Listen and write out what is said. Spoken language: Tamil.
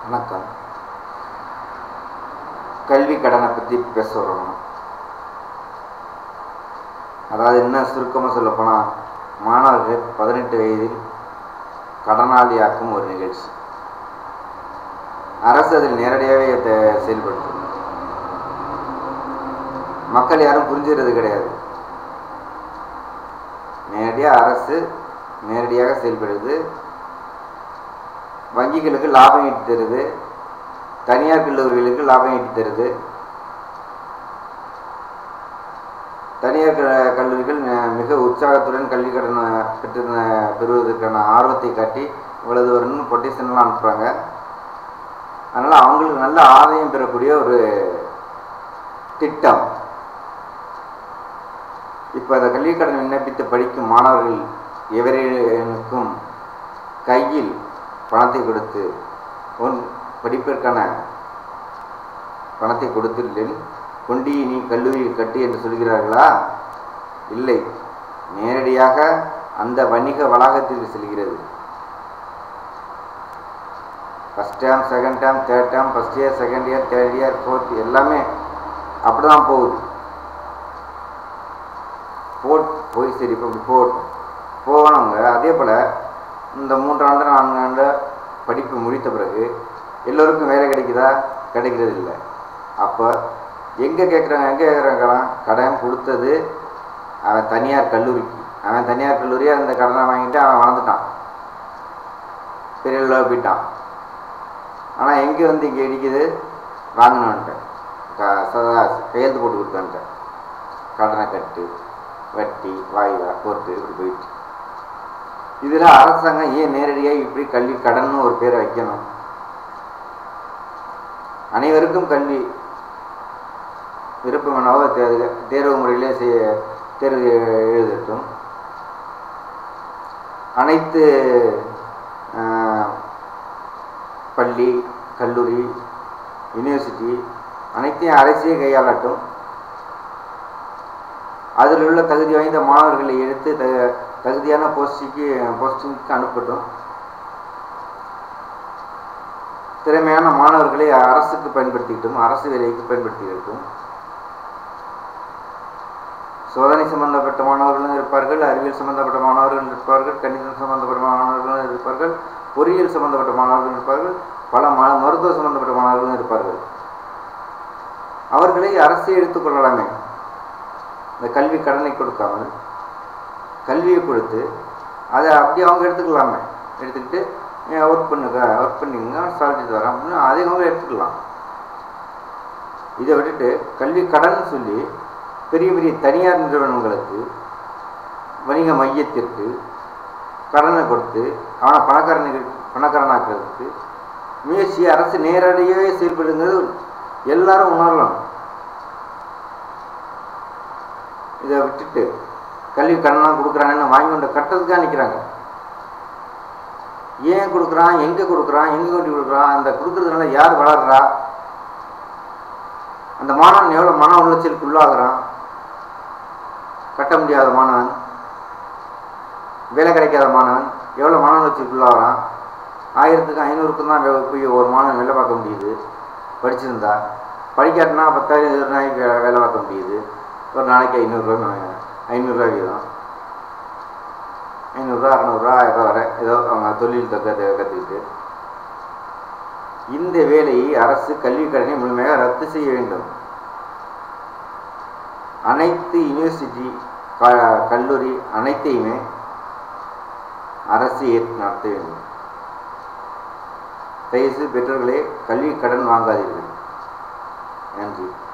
வணக்கம் கல்வி கடனை பற்றி பேச வரோம் அதாவது என்ன சுருக்கமாக சொல்லப்போனால் மாணவர்கள் பதினெட்டு வயதில் கடனாளியாக்கும் ஒரு நிகழ்ச்சி அரசு அதில் நேரடியாகவே அதை செயல்படுத்தும் மக்கள் யாரும் புரிஞ்சுக்கிறது கிடையாது நேரடியாக அரசு நேரடியாக செயல்படுது வங்கிகளுக்கு லாபம் ஈட்டி தருது தனியார் கல்லூரிகளுக்கு லாபம் ஈட்டி தருது தனியார் க- கல்லூரிகள் ந- மிக உற்சாகத்துடன் கல்வி கடன் பெற்று ந- பெறுவதற்கான ஆர்வத்தை காட்டி இவ்வளவு வரும்னு கொட்டேஷன்லாம் அனுப்புகிறாங்க அதனால் அவங்களுக்கு நல்ல ஆதாயம் பெறக்கூடிய ஒரு திட்டம் இப்போ அந்த கல்விக் கடன் விண்ணப்பித்து படிக்கும் மாணவர்கள் எவரேனுக்கும் கையில் பணத்தை கொடுத்து உன் படிப்பிற்கான பணத்தை கொடுத்துள்ளேன் கொண்டி நீ கல்லூரியில் கட்டு என்று சொல்கிறார்களா இல்லை நேரடியாக அந்த வணிக வளாகத்திற்கு செல்கிறது first term second term third term first year second year third year fourth எல்லாமே அப்படி தான் போகுது போட் போய் சரி இப்போ இப்படி போட் போனவங்க அதே போல் இந்த மூன்றாண்டு நான்கு ஆண்டு படிப்பு முடித்த பிறகு எல்லோருக்கும் வேலை கிடைக்குதா கிடைக்கிறது இல்லை அப்போ எங்கே கேட்குறாங்க எங்கே கேட்குறாங்க கடன் கொடுத்தது அவன் தனியார் கல்லூரிக்கு அவன் தனியார் கல்லூரியாக அந்த கடனை வாங்கிட்டு அவன் வளர்ந்துட்டான் பெரிய லெவலில் போயிட்டான் ஆனால் எங்கே வந்து இங்கே இடிக்குது வாங்கினவன்ட்ட க- சதா கையெழுத்து போட்டு கொடுத்தான்ட்ட கடனை கட்டு வட்டி வாய்தா கோர்ட்டு இப்படி போயிட்டு இதில் அரசாங்கம் ஏன் நேரடியாக இப்படி கல்வி கடன்னு ஒரு பேரை வைக்கணும் அனைவருக்கும் கல்வி விருப்பமானவோ தே- தேர்வு முறையிலே செய்ய தேர்வு எழுதட்டும் அனைத்து ஆஹ், பள்ளி கல்லூரி யூனிவர்சிட்டி அனைத்தையும் அரசே கையாளட்டும் அதில் உள்ள தகுதி வாய்ந்த மாணவர்களை எடுத்து த தகுதியான போஸ்டிங்க்கு போஸ்டிங்க்கு அனுப்பட்டும் திறமையான மாணவர்களை அரசுக்கு பயன்படுத்திக்கிட்டும் அரசு வேலைக்கு பயன்படுத்திக்கிட்டும் சோதனை சம்பந்தப்பட்ட மாணவர்களும் இருப்பார்கள் அறிவியல் சம்பந்தப்பட்ட மாணவர்கள் இருப்பார்கள் கணிதம் சம்பந்தப்பட்ட மாணவர்களும் இருப்பார்கள் பொறியியல் சம்பந்தப்பட்ட மாணவர்கள் இருப்பார்கள் பல ம மருத்துவ சம்பந்தப்பட்ட மாணவர்களும் இருப்பார்கள் அவர்களை அரசே எடுத்துக்கொள்ளலாமே இந்த கல்வி கடனை கொடுக்காமல் கல்வியை கொடுத்து அதை அப்படியே அவங்க எடுத்துக்கலாமே எடுத்துக்கிட்டு ஒர்க் பண்ணுங்க ஒர்க் பண்ணிங்க salary தரேன் அப்படின்னு அதை அவங்க எடுத்துக்கலாம் இதை விட்டுட்டு கல்வி கடன் சொல்லி பெரிய பெரிய தனியார் நிறுவனங்களுக்கு வணிக மையத்திற்கு கடனை கொடுத்து அவனை பணக்காரனுக்கு பணக்காரனாக்குறதுக்கு முயற்சி அரசு நேரடியாகவே செயல்படுங்கிறது எல்லாரும் உணரலாம் இதை விட்டுட்டு கல்வி கடனாக கொடுக்குறாங்கன்னு வாங்கி கொண்டு கட்டுறதுக்காக நிற்கிறாங்க ஏன் கொடுக்குறான் எங்கே கொடுக்குறான் எங்கே கொண்டு கொடுக்குறான் அந்த கொடுக்குறதுனால யார் வளர்றா அந்த மாணவன் எவ்வளோ மன உளைச்சலுக்கு உள்ளாகிறான் கட்ட முடியாத மாணவன் வேலை கிடைக்காத மாணவன் எவ்வளோ மன உளைச்சலுக்கு உள்ளாகிறான் ஆயிரத்துக்கு ஐநூறுக்கும் தான் வே- போய் ஒரு மாணவன் வேலை பார்க்க முடியுது படிச்சிருந்தா படிக்காட்டினா பத்தாயிரம் இருபது நாளைக்கு வே- வேலை பார்க்க முடியுது ஒரு நாளைக்கு ஐநூறுரூவா ஐநூறுரூவா வீதம் ஐநூறுரூவா அறநூறுவா ஆயிரம் ரூபா வரை ஏதோ அவங்க தொழில் தக்க கற்றுக்கிட்டு இந்த வேலையை அரசு கல்வி கடனை முழுமையாக ரத்து செய்ய வேண்டும் அனைத்து யூனிவர்சிட்டி க- கல்லூரி அனைத்தையுமே அரசு ஏற்று நடத்த வேண்டும் தயவுசெய்து பெற்றோர்களே கல்வி கடன் வாங்காதீர்கள் நன்றி